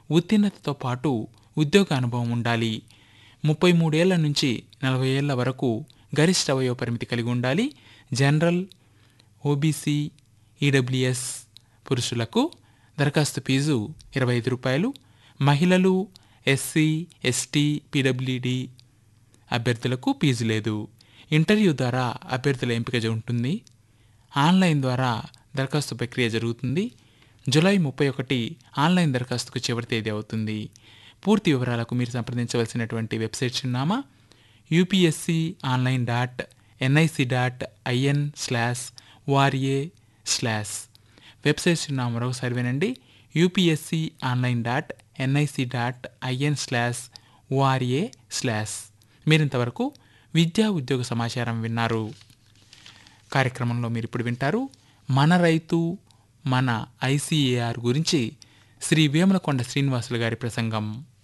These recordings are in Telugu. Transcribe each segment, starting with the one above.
ఉత్తీర్ణతతో పాటు ఉద్యోగ అనుభవం ఉండాలి ముప్పై మూడేళ్ల నుంచి నలభై ఏళ్ల వరకు గరిష్ట వయో పరిమితి కలిగి ఉండాలి జనరల్ ఓబీసీ ఈడబ్ల్యూఎస్ పురుషులకు దరఖాస్తు ఫీజు ఇరవై ఐదు రూపాయలు మహిళలు ఎస్సీ ఎస్టీ పీడబ్ల్యూడి అభ్యర్థులకు ఫీజు లేదు ఇంటర్వ్యూ ద్వారా అభ్యర్థుల ఎంపిక జ- ఉంటుంది ఆన్లైన్ ద్వారా దరఖాస్తు ప్రక్రియ జరుగుతుంది జూలై ముప్పై ఒకటి ఆన్లైన్ దరఖాస్తుకు చివరి తేదీ అవుతుంది పూర్తి వివరాలకు మీరు సంప్రదించవలసినటువంటి వెబ్సైట్ చిరునామా UPSC online dot NIC dot IN slash ORA slash website చిరునామా మరొకసారి వినండి UPSC online dot NIC dot IN slash ORA slash మీరింతవరకు విద్యా ఉద్యోగ సమాచారం విన్నారు కార్యక్రమంలో మీరు ఇప్పుడు వింటారు మన రైతు మన ఐసీఏఆర్ గురించి శ్రీ వేములకొండ శ్రీనివాసులు గారి ప్రసంగం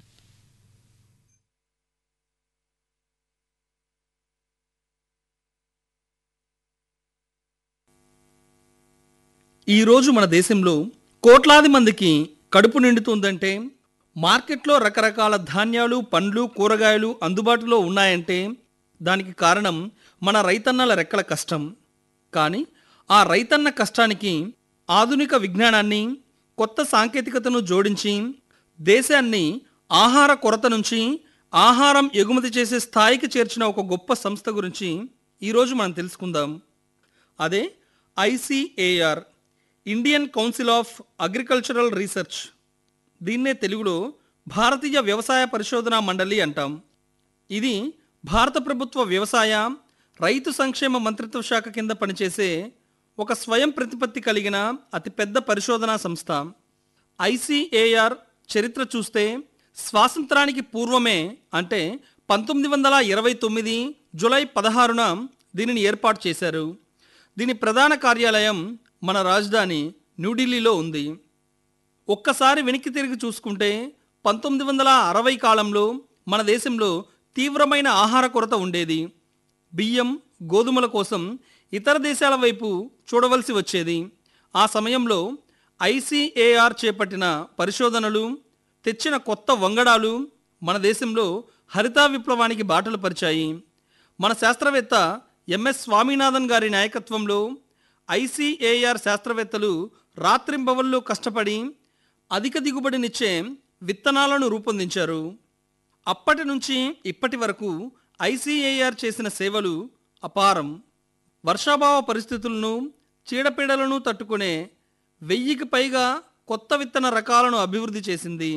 ఈరోజు మన దేశంలో కోట్లాది మందికి కడుపు నిండుతుందంటే మార్కెట్లో రకరకాల ధాన్యాలు పండ్లు కూరగాయలు అందుబాటులో ఉన్నాయంటే దానికి కారణం మన రైతన్నల రెక్కల కష్టం కానీ ఆ రైతన్న కష్టానికి ఆధునిక విజ్ఞానాన్ని కొత్త సాంకేతికతను జోడించి దేశాన్ని ఆహార కొరత నుంచి ఆహారం ఎగుమతి చేసే స్థాయికి చేర్చిన ఒక గొప్ప సంస్థ గురించి ఈరోజు మనం తెలుసుకుందాం అదే ICAR Indian council of agricultural research దీన్నే తెలుగులో భారతీయ వ్యవసాయ పరిశోధనా మండలి అంటాం ఇది భారత ప్రభుత్వ వ్యవసాయ రైతు సంక్షేమ మంత్రిత్వ శాఖ కింద పనిచేసే ఒక స్వయం ప్రతిపత్తి కలిగిన అతిపెద్ద పరిశోధనా సంస్థ ఐసిఏఆర్ చరిత్ర చూస్తే స్వాతంత్రానికి పూర్వమే అంటే పంతొమ్మిది వందల ఇరవై తొమ్మిది జులై పదహారున దీనిని ఏర్పాటు చేశారు దీని ప్రధాన కార్యాలయం మన రాజధాని న్యూఢిల్లీలో ఉంది ఒక్కసారి వెనక్కి తిరిగి చూసుకుంటే పంతొమ్మిది వందల అరవై కాలంలో మన దేశంలో తీవ్రమైన ఆహార కొరత ఉండేది బియ్యం గోధుమల కోసం ఇతర దేశాల వైపు చూడవలసి వచ్చేది ఆ సమయంలో ఐసిఏఆర్ చేపట్టిన పరిశోధనలు తెచ్చిన కొత్త వంగడాలు మన దేశంలో హరితా విప్లవానికి బాటలు పరిచాయి మన శాస్త్రవేత్త ఎంఎస్ స్వామినాథన్ గారి నాయకత్వంలో ఐసిఏఆర్ శాస్త్రవేత్తలు రాత్రింబవళ్ళు కష్టపడి అధిక దిగుబడినిచ్చే విత్తనాలను రూపొందించారు అప్పటి నుంచి ఇప్పటి వరకు ఐసిఏఆర్ చేసిన సేవలు అపారం వర్షాభావ పరిస్థితులను చీడపీడలను తట్టుకునే వెయ్యికి పైగా కొత్త విత్తన రకాలను అభివృద్ధి చేసింది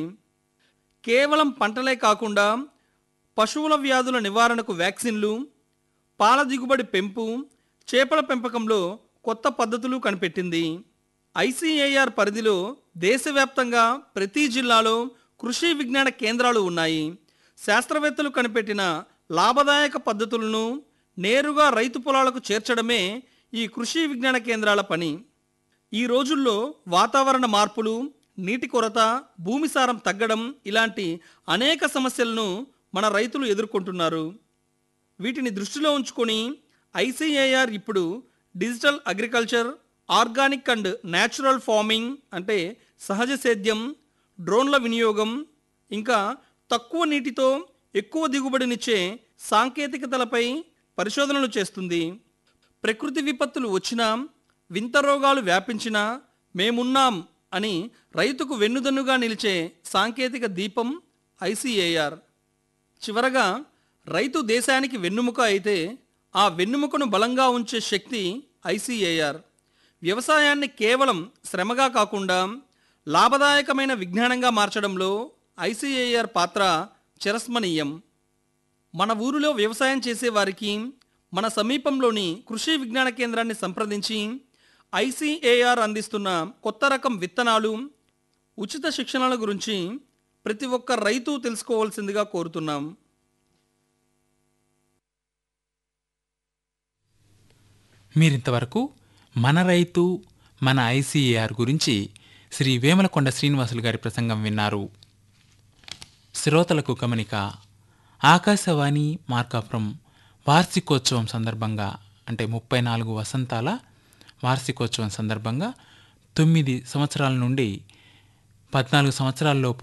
కేవలం పంటలే కాకుండా పశువుల వ్యాధుల నివారణకు వ్యాక్సిన్లు పాల దిగుబడి పెంపు చేపల పెంపకంలో కొత్త పద్ధతులు కనిపెట్టింది ఐసిఏఆర్ పరిధిలో దేశవ్యాప్తంగా ప్రతి జిల్లాలో కృషి విజ్ఞాన కేంద్రాలు ఉన్నాయి శాస్త్రవేత్తలు కనిపెట్టిన లాభదాయక పద్ధతులను నేరుగా రైతు పొలాలకు చేర్చడమే ఈ కృషి విజ్ఞాన కేంద్రాల పని ఈ రోజుల్లో వాతావరణ మార్పులు నీటి కొరత భూమి సారం తగ్గడం ఇలాంటి అనేక సమస్యలను మన రైతులు ఎదుర్కొంటున్నారు వీటిని దృష్టిలో ఉంచుకొని ఐసిఏఆర్ ఇప్పుడు digital agriculture organic and natural farming అంటే సహజ సేద్యం డ్రోన్ల వినియోగం ఇంకా తక్కువ నీటితో ఎక్కువ దిగుబడినిచ్చే సాంకేతికతలపై పరిశోధనలు చేస్తుంది ప్రకృతి విపత్తులు వచ్చినా వింత రోగాలు వ్యాపించినా మేమున్నాం అని రైతుకు వెన్నుదన్నుగా నిలిచే సాంకేతిక దీపం ఐసిఏఆర్ చివరగా రైతు దేశానికి వెన్నుముక అయితే ఆ వెన్నుముకను బలంగా ఉంచే శక్తి ఐసిఏఆర్ వ్యవసాయాన్ని కేవలం శ్రమగా కాకుండా లాభదాయకమైన విజ్ఞానంగా మార్చడంలో ఐసిఏఆర్ పాత్ర చిరస్మనీయం మన ఊరిలో వ్యవసాయం చేసేవారికి మన సమీపంలోని కృషి విజ్ఞాన కేంద్రాన్ని సంప్రదించి ఐసిఏఆర్ అందిస్తున్న కొత్త రకం విత్తనాలు ఉచిత శిక్షణల గురించి ప్రతి ఒక్క రైతు తెలుసుకోవాల్సిందిగా కోరుతున్నాం మీరింతవరకు మన రైతు మన ఐసీఏఆర్ గురించి శ్రీ వేమలకొండ శ్రీనివాసులు గారి ప్రసంగం విన్నారు శ్రోతలకు గమనిక ఆకాశవాణి మార్కాపురం వార్షికోత్సవం సందర్భంగా అంటే ముప్పై నాలుగు వసంతాల వార్షికోత్సవం సందర్భంగా తొమ్మిది సంవత్సరాల నుండి పద్నాలుగు సంవత్సరాల్లోపు